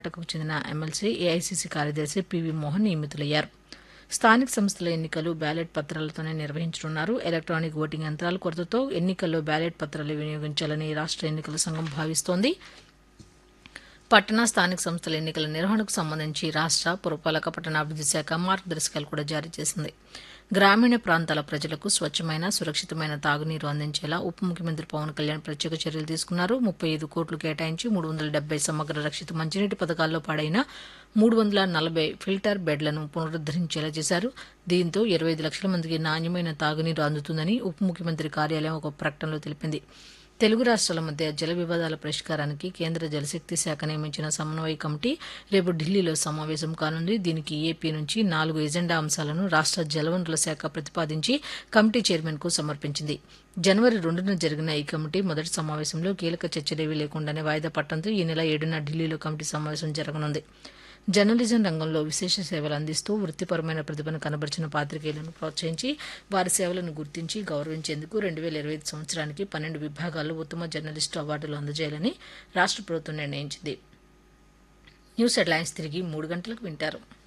కర్ణాటకకు చెందిన MLC AICC కార్యదర్శి పివి మోహన్ నియమితులయ్యారు స్థానిక సంస్థల ఎన్నికలు బ్యాలెట్ పత్రాలతోనే నిర్వహించనున్నారు ఎలక్ట్రానిక్ ఓటింగ్ యంత్రాల కొరతతో ఎన్నికల్లో బ్యాలెట్ పత్రాలు వినియోగించాలని రాష్ట్ర ఎన్నికల సంఘం భావిస్తోంది పట్టణ స్థానిక సంస్థల ఎన్నికల నిర్వహణకు సంబంధించి రాష్ట్ర పురపాలక పట్టణాభివృద్ధి శాఖ మార్గదర్శకాలు కూడా జారీ చేసింది గ్రామీణ ప్రాంతాల ప్రజలకు స్వచ్ఛమైన సురక్షితమైన తాగునీరు అందించేలా ఉప ముఖ్యమంత్రి పవన్ కళ్యాణ్ ప్రత్యేక చర్యలు తీసుకున్నారు ముప్పై ఐదు కోట్లు కేటాయించి మూడు వందల డెబ్బై సమగ్ర రక్షిత మంచినీటి పథకాల్లో పాడైన మూడు వందల నలభై ఫిల్టర్ బెడ్లను పునరుద్దరించేలా చేశారు దీంతో ఇరవై ఐదు లక్షల మందికి నాణ్యమైన తాగునీరు అందుతుందని ఉప ముఖ్యమంత్రి కార్యాలయం ఒక ప్రకటనలో తెలిపింది తెలుగు రాష్ట్రాల మధ్య జల వివాదాల పరిష్కారానికి కేంద్ర జలశక్తి శాఖ నియమించిన సమన్వయ కమిటీ రేపు ఢిల్లీలో సమావేశం కానుంది దీనికి ఏపీ నుంచి నాలుగు ఎజెండా అంశాలను రాష్ట్ర జలవనరుల శాఖ ప్రతిపాదించి కమిటీ చైర్మన్ కు సమర్పించింది జనవరి రెండున జరిగిన ఈ కమిటీ మొదటి సమావేశంలో కీలక చర్చలేవీ లేకుండానే వాయిదా పట్టడంతో ఈ నెల ఏడున ఢిల్లీలో కమిటీ సమావేశం జరగనుంది జర్నలిజం రంగంలో విశేష సేవలు అందిస్తూ వృత్తిపరమైన ప్రతిభను కనబరిచిన పాత్రికేయులను ప్రోత్సహించి వారి సేవలను గుర్తించి గౌరవించేందుకు రెండు వేల ఇరవై ఐదు సంవత్సరానికి పన్నెండు విభాగాల్లో ఉత్తమ జర్నలిస్టు అవార్డులు అందజేయాలని రాష్ట్ర ప్రభుత్వం నిర్ణయించింది న్యూస్ హెడ్లైన్స్ తిరిగి మూడు గంటలకు వింటారు